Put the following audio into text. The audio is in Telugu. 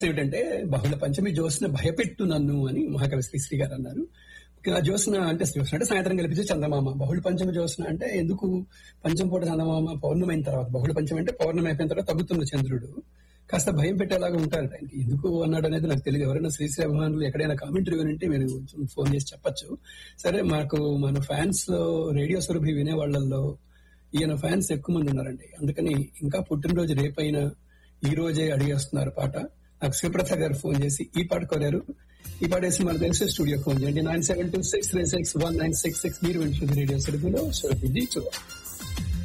ఏమిటంటే బహుళ పంచమి జ్యోత్స్న భయపెట్టు నన్ను అని మహాకవి శ్రీశ్రీ గారు అన్నారు ఆ జ్యోత్స్న అంటే జ్యోత్స్న అంటే సాయంత్రం కల్పించే చందమామ బహుళ పంచమి జ్యోత్స్న అంటే ఎందుకు పంచమ పూట చందమామ పౌర్ణమి అయిన తర్వాత బహుళ పంచమి అంటే పౌర్ణమి అయిపోయిన తర్వాత తగ్గుతున్న చంద్రుడు కాస్త భయం పెట్టేలాగా ఉంటారు ఆయనకి ఎందుకు అన్నాడు అనేది నాకు తెలియదు ఎవరైనా శ్రీశ్రీ అభిమానులు ఎక్కడైనా కామెంటరీ వినంటే మీరు కొంచెం ఫోన్ చేసి చెప్పొచ్చు సరే మాకు మన ఫ్యాన్స్ లో రేడియో సురభి వినే వాళ్ళల్లో ఈయన ఫ్యాన్స్ ఎక్కువ మంది ఉన్నారండి అందుకని ఇంకా పుట్టినరోజు రేపైనా ఈ రోజే అడిగేస్తున్నారు పాట నాకు శివప్రసాద్ గారు ఫోన్ చేసి ఈ పాట కోరారు ఈ పాట వేసి మనకు తెలిసే స్టూడియో ఫోన్ చేయండి nine seven two six three six one nine six six మీరు వింటుంది రేడియో సురభిలో సురభి